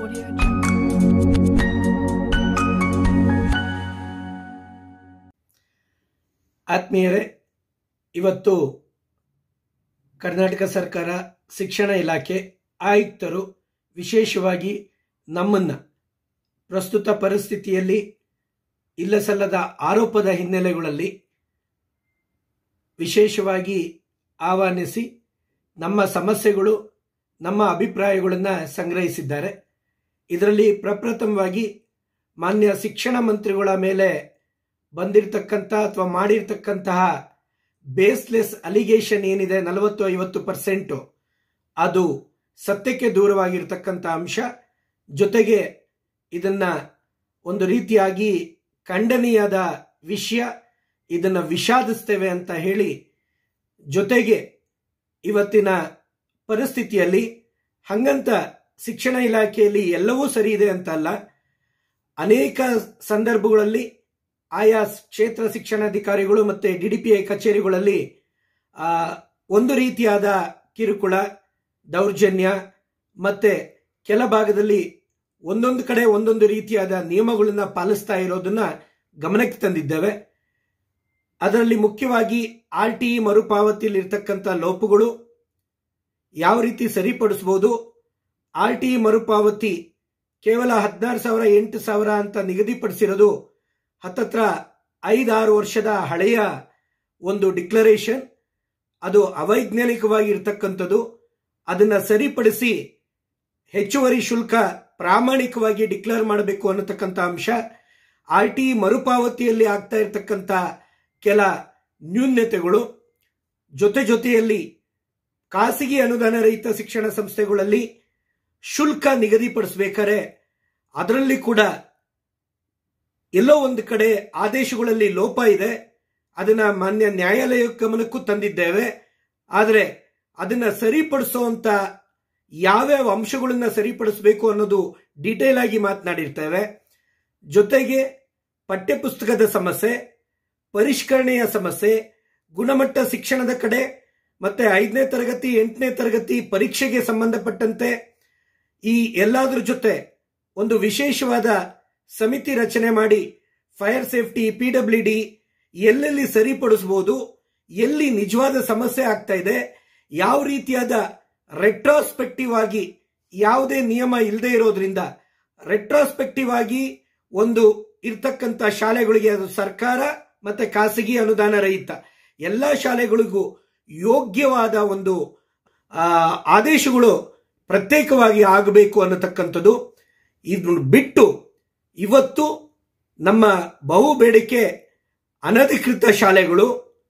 Audio Jungle. ಆತ್ಮೀಯರೇ ಇವತ್ತು ಕರ್ನಾಟಕ ಸರ್ಕಾರ ಶಿಕ್ಷಣ ಇಲಾಖೆ ಆಯುಕ್ತರು ವಿಶೇಷವಾಗಿ ನಮ್ಮನ್ನು ಪ್ರಸ್ತುತ ಪರಿಸ್ಥಿತಿಯಲ್ಲಿ ಇಲ್ಲಸಲ್ಲದ ಆರೋಪದ ಹಿನ್ನೆಲೆಗಳಲ್ಲಿ ವಿಶೇಷವಾಗಿ ಆಹ್ವಾನಿಸಿ ನಮ್ಮ ಸಮಸ್ಯೆಗಳು ನಮ್ಮ ಅಭಿಪ್ರಾಯಗಳನ್ನು ಸಂಗ್ರಹಿಸಿದ್ದಾರೆ ಇದರಲ್ಲಿ ಪ್ರಪ್ರಥಮವಾಗಿ ಮಾನ್ಯ ಶಿಕ್ಷಣ ಮಂತ್ರಿಗಳ ಮೇಲೆ ಬಂದಿರತಕ್ಕಂಥ ಅಥವಾ ಮಾಡಿರ್ತಕ್ಕಂತಹ ಬೇಸ್ಲೆಸ್ ಅಲಿಗೇಷನ್ ಏನಿದೆ ನಲವತ್ತು ಐವತ್ತು ಪರ್ಸೆಂಟು ಅದು ಸತ್ಯಕ್ಕೆ ದೂರವಾಗಿರ್ತಕ್ಕಂಥ ಅಂಶ ಜೊತೆಗೆ ಇದನ್ನ ಒಂದು ರೀತಿಯಾಗಿ ಖಂಡನೀಯದ ವಿಷಯ ಇದನ್ನ ವಿಷಾದಿಸ್ತೇವೆ ಅಂತ ಹೇಳಿ ಜೊತೆಗೆ ಇವತ್ತಿನ ಪರಿಸ್ಥಿತಿಯಲ್ಲಿ ಹಂಗಂತ ಶಿಕ್ಷಣ ಇಲಾಖೆಯಲ್ಲಿ ಎಲ್ಲವೂ ಸರಿ ಇದೆ ಅಂತಲ್ಲ ಅನೇಕ ಸಂದರ್ಭಗಳಲ್ಲಿ ಆಯಾ ಕ್ಷೇತ್ರ ಶಿಕ್ಷಣಾಧಿಕಾರಿಗಳು ಮತ್ತೆ ಡಿಡಿಪಿಐ ಕಚೇರಿಗಳಲ್ಲಿ ಆ, ಒಂದು ರೀತಿಯಾದ ಕಿರುಕುಳ ದೌರ್ಜನ್ಯ ಮತ್ತೆ ಕೆಲ ಭಾಗದಲ್ಲಿ ಒಂದೊಂದು ಕಡೆ ಒಂದೊಂದು ರೀತಿಯಾದ ನಿಯಮಗಳನ್ನ ಪಾಲಿಸ್ತಾ ಇರೋದನ್ನ ಗಮನಕ್ಕೆ ತಂದಿದ್ದೇವೆ ಅದರಲ್ಲಿ ಮುಖ್ಯವಾಗಿ ಆರ್ ಟಿ ಮರುಪಾವತಿಯಲ್ಲಿ ಇರ್ತಕ್ಕಂಥ ಲೋಪಗಳು ಯಾವ ರೀತಿ ಸರಿಪಡಿಸಬಹುದು ಆರ್ ಟಿ ಮರುಪಾವತಿ ಕೇವಲ ಹದಿನಾರು ಸಾವಿರ ಎಂಟು ಸಾವಿರ ಅಂತ ನಿಗದಿಪಡಿಸಿರೋದು ಹತ್ತತ್ರ ಐದಾರು ವರ್ಷದ ಹಳೆಯ ಒಂದು ಡಿಕ್ಲರೇಷನ್ ಅದು ಅವೈಜ್ಞಾನಿಕವಾಗಿ ಇರ್ತಕ್ಕಂಥದ್ದು ಅದನ್ನ ಸರಿಪಡಿಸಿ ಹೆಚ್ಚುವರಿ ಶುಲ್ಕ ಪ್ರಾಮಾಣಿಕವಾಗಿ ಡಿಕ್ಲೇರ್ ಮಾಡಬೇಕು ಅನ್ನತಕ್ಕಂಥ ಅಂಶ ಆರ್ ಟಿ ಮರುಪಾವತಿಯಲ್ಲಿ ಆಗ್ತಾ ಇರತಕ್ಕಂಥ ಕೆಲ ನ್ಯೂನ್ಯತೆಗಳು ಜೊತೆ ಜೊತೆಯಲ್ಲಿ ಖಾಸಗಿ ಅನುದಾನ ರಹಿತ ಶಿಕ್ಷಣ ಸಂಸ್ಥೆಗಳಲ್ಲಿ ಶುಲ್ಕ ನಿಗದಿಪಡಿಸಬೇಕಾದ್ರೆ ಅದರಲ್ಲಿ ಕೂಡ ಎಲ್ಲೋ ಒಂದು ಕಡೆ ಆದೇಶಗಳಲ್ಲಿ ಲೋಪ ಇದೆ ಅದನ್ನ ಮಾನ್ಯ ನ್ಯಾಯಾಲಯ ಗಮನಕ್ಕೂ ತಂದಿದ್ದೇವೆ ಆದರೆ ಅದನ್ನ ಸರಿಪಡಿಸುವಂತ ಯಾವ್ಯಾವ ಅಂಶಗಳನ್ನ ಸರಿಪಡಿಸಬೇಕು ಅನ್ನೋದು ಡೀಟೇಲ್ ಆಗಿ ಮಾತನಾಡಿರ್ತೇವೆ ಜೊತೆಗೆ ಪಠ್ಯಪುಸ್ತಕದ ಸಮಸ್ಯೆ ಪರಿಷ್ಕರಣೆಯ ಸಮಸ್ಯೆ ಗುಣಮಟ್ಟ ಶಿಕ್ಷಣದ ಕಡೆ ಮತ್ತೆ ಐದನೇ ತರಗತಿ ಎಂಟನೇ ತರಗತಿ ಪರೀಕ್ಷೆಗೆ ಸಂಬಂಧಪಟ್ಟಂತೆ ಈ ಎಲ್ಲಾದ್ರ ಜೊತೆ ಒಂದು ವಿಶೇಷವಾದ ಸಮಿತಿ ರಚನೆ ಮಾಡಿ fire safety P W D ಎಲ್ಲೆಲ್ಲಿ ಸರಿಪಡಿಸಬಹುದು ಎಲ್ಲಿ ನಿಜವಾದ ಸಮಸ್ಯೆ ಆಗ್ತಾ ಇದೆ ಯಾವ ರೀತಿಯಾದ ರೆಟ್ರಾಸ್ಪೆಕ್ಟಿವ್ ಆಗಿ ಯಾವುದೇ ನಿಯಮ ಇಲ್ಲದೆ ಇರೋದ್ರಿಂದ ರೆಟ್ರಾಸ್ಪೆಕ್ಟಿವ್ ಆಗಿ ಒಂದು ಇರ್ತಕ್ಕಂಥ ಶಾಲೆಗಳಿಗೆ ಅದು ಸರ್ಕಾರ ಮತ್ತೆ ಖಾಸಗಿ ಅನುದಾನ ರಹಿತ ಎಲ್ಲ ಶಾಲೆಗಳಿಗೂ ಯೋಗ್ಯವಾದ ಒಂದು ಆ, ಆದೇಶಗಳು ಪ್ರತ್ಯೇಕವಾಗಿ ಆಗಬೇಕು ಅನ್ನತಕ್ಕಂಥದ್ದು ಇದನ್ನು ಬಿಟ್ಟು ಇವತ್ತು ನಮ್ಮ ಬಹು ಬೇಡಿಕೆ ಅನಧಿಕೃತ ಶಾಲೆಗಳು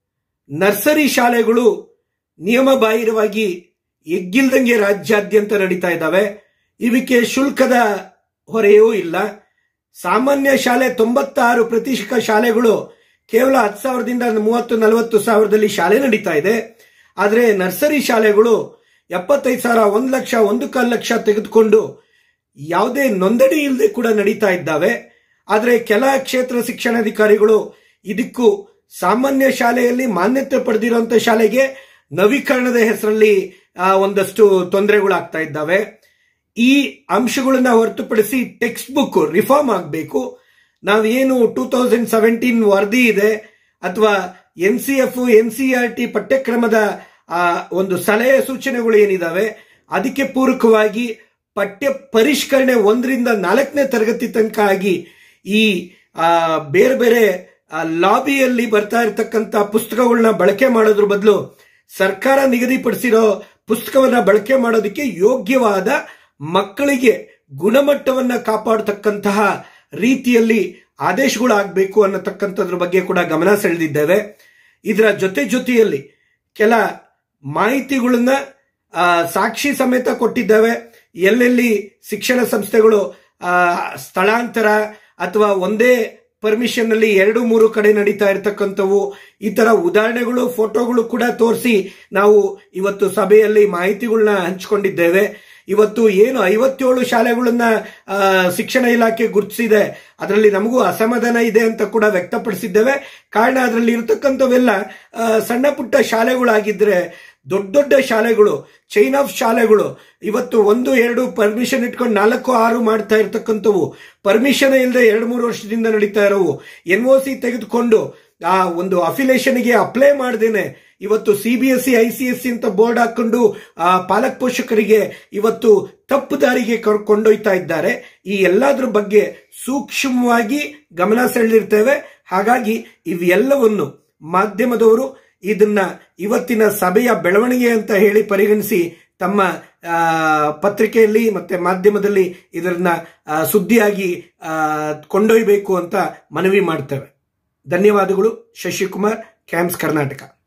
ನರ್ಸರಿ ಶಾಲೆಗಳು ನಿಯಮ ಬಾಹಿರವಾಗಿ ಎಗ್ಗಿಲ್ದಂಗೆ ರಾಜ್ಯಾದ್ಯಂತ ನಡೀತಾ ಇದ್ದಾವೆ ಇವಕ್ಕೆ ಶುಲ್ಕದ ಹೊರೆಯೂ ಇಲ್ಲ ಸಾಮಾನ್ಯ ಶಾಲೆ ತೊಂಬತ್ತಾರು ಪ್ರತಿಶತ ಶಾಲೆಗಳು ಕೇವಲ ಹತ್ತು ಸಾವಿರದಿಂದ ಮೂವತ್ತು ನಲವತ್ತು ಸಾವಿರದಲ್ಲಿ ಶಾಲೆ ನಡೀತಾ ಇದೆ ಆದರೆ ನರ್ಸರಿ ಶಾಲೆಗಳು ಎಪ್ಪತ್ತೈದು ಸಾವಿರ ಒಂದು ಲಕ್ಷ ಒಂದು ಕಾಲು ಲಕ್ಷ ತೆಗೆದುಕೊಂಡು ಯಾವುದೇ ನೋಂದಣಿ ಇಲ್ಲದೆ ಕೂಡ ನಡೀತಾ ಇದ್ದಾವೆ ಆದರೆ ಕೆಲ ಕ್ಷೇತ್ರ ಶಿಕ್ಷಣಾಧಿಕಾರಿಗಳು ಇದಕ್ಕೂ ಸಾಮಾನ್ಯ ಶಾಲೆಯಲ್ಲಿ ಮಾನ್ಯತೆ ಪಡೆದಿರುವಂತ ಶಾಲೆಗೆ ನವೀಕರಣದ ಹೆಸರಲ್ಲಿ ಆ, ಒಂದಷ್ಟು ತೊಂದರೆಗಳಾಗ್ತಾ ಇದ್ದಾವೆ ಈ ಅಂಶಗಳನ್ನ ಹೊರತುಪಡಿಸಿ ಟೆಕ್ಸ್ಟ್ ಬುಕ್ ರಿಫಾರ್ಮ್ ಆಗಬೇಕು ನಾವೇನು ಟೂ ತೌಸಂಡ್ ಸೆವೆಂಟೀನ್ ವರದಿ ಇದೆ ಅಥವಾ N C F N C R T ಪಠ್ಯಕ್ರಮದ ಆ, ಒಂದು ಸಲಹೆ ಸೂಚನೆಗಳು ಏನಿದಾವೆ ಅದಕ್ಕೆ ಪೂರಕವಾಗಿ ಪಠ್ಯ ಪರಿಷ್ಕರಣೆ ಒಂದರಿಂದ ನಾಲ್ಕನೇ ತರಗತಿ ತನಕ ಆಗಿ ಈ ಆ, ಬೇರೆ ಬೇರೆ ಆ, ಲಾಬಿಯಲ್ಲಿ ಬರ್ತಾ ಇರತಕ್ಕಂತ ಪುಸ್ತಕಗಳನ್ನ ಬಳಕೆ ಮಾಡೋದ್ರ ಬದಲು ಸರ್ಕಾರ ನಿಗದಿಪಡಿಸಿರೋ ಪುಸ್ತಕವನ್ನ ಬಳಕೆ ಮಾಡೋದಕ್ಕೆ ಯೋಗ್ಯವಾದ ಮಕ್ಕಳಿಗೆ ಗುಣಮಟ್ಟವನ್ನ ಕಾಪಾಡತಕ್ಕಂತಹ ರೀತಿಯಲ್ಲಿ ಆದೇಶಗಳು ಆಗಬೇಕು ಅನ್ನತಕ್ಕಂಥದ್ರ ಬಗ್ಗೆ ಕೂಡ ಗಮನ ಸೆಳೆದಿದ್ದೇವೆ ಇದರ ಜೊತೆ ಜೊತೆಯಲ್ಲಿ ಕೆಲ ಮಾಹಿತಿಗಳನ್ನ ಆ, ಸಾಕ್ಷಿ ಸಮೇತ ಕೊಟ್ಟಿದ್ದೇವೆ ಎಲ್ಲೆಲ್ಲಿ ಶಿಕ್ಷಣ ಸಂಸ್ಥೆಗಳು ಆ, ಸ್ಥಳಾಂತರ ಅಥವಾ ಒಂದೇ ಪರ್ಮಿಷನ್ ಅಲ್ಲಿ ಎರಡು ಮೂರು ಕಡೆ ನಡೀತಾ ಇರತಕ್ಕಂಥವು ಈ ತರ ಉದಾಹರಣೆಗಳು ಫೋಟೋಗಳು ಕೂಡ ತೋರಿಸಿ ನಾವು ಇವತ್ತು ಸಭೆಯಲ್ಲಿ ಮಾಹಿತಿಗಳನ್ನ ಹಂಚಿಕೊಂಡಿದ್ದೇವೆ ಇವತ್ತು ಏನು ಐವತ್ತೇಳು ಶಾಲೆಗಳನ್ನ ಆ, ಶಿಕ್ಷಣ ಇಲಾಖೆ ಗುರುತಿಸಿದೆ ಅದರಲ್ಲಿ ನಮಗೂ ಅಸಮಾಧಾನ ಇದೆ ಅಂತ ಕೂಡ ವ್ಯಕ್ತಪಡಿಸಿದ್ದೇವೆ ಕಾರಣ ಅದರಲ್ಲಿ ಇರತಕ್ಕಂಥವೆಲ್ಲ ಆ, ಸಣ್ಣ ಪುಟ್ಟ ಶಾಲೆಗಳಾಗಿದ್ರೆ ದೊಡ್ಡ ದೊಡ್ಡ ಶಾಲೆಗಳು ಚೈನ್ ಆಫ್ ಶಾಲೆಗಳು ಇವತ್ತು ಒಂದು ಎರಡು ಪರ್ಮಿಷನ್ ಇಟ್ಕೊಂಡು ನಾಲ್ಕು ಆರು ಮಾಡ್ತಾ ಇರ್ತಕ್ಕಂಥವು ಪರ್ಮಿಷನ್ ಇಲ್ಲದೆ ಎರಡು ಮೂರು ವರ್ಷದಿಂದ ನಡೀತಾ ಇರೋವು ಎನ್ ಒ ಸಿ ತೆಗೆದುಕೊಂಡು ಆ ಒಂದು ಅಫಿಲೇಷನ್ಗೆ ಅಪ್ಲೈ ಮಾಡ್ದೇನೆ ಇವತ್ತು C B S C I C S C ಅಂತ ಬೋರ್ಡ್ ಹಾಕೊಂಡು ಆ ಪಾಲಕ ಪೋಷಕರಿಗೆ ಇವತ್ತು ತಪ್ಪು ದಾರಿಗೆ ಕರ್- ಕೊಂಡೊಯ್ತಾ ಇದ್ದಾರೆ ಈ ಎಲ್ಲದ್ರ ಬಗ್ಗೆ ಸೂಕ್ಷ್ಮವಾಗಿ ಗಮನ ಸೆಳೆದಿರ್ತೇವೆ ಹಾಗಾಗಿ ಇವೆಲ್ಲವನ್ನು ಮಾಧ್ಯಮದವರು ಇದನ್ನ ಇವತ್ತಿನ ಸಭೆಯ ಬೆಳವಣಿಗೆ ಅಂತ ಹೇಳಿ ಪರಿಗಣಿಸಿ ತಮ್ಮ ಆ, ಪತ್ರಿಕೆಯಲ್ಲಿ ಮತ್ತೆ ಮಾಧ್ಯಮದಲ್ಲಿ ಇದನ್ನ ಆ, ಸುದ್ದಿಯಾಗಿ ಆ, ಕೊಂಡೊಯ್ಯಬೇಕು ಅಂತ ಮನವಿ ಮಾಡ್ತೇವೆ ಧನ್ಯವಾದಗಳು ಶಶಿಕುಮಾರ್ ಕ್ಯಾಂಪ್ಸ್ ಕರ್ನಾಟಕ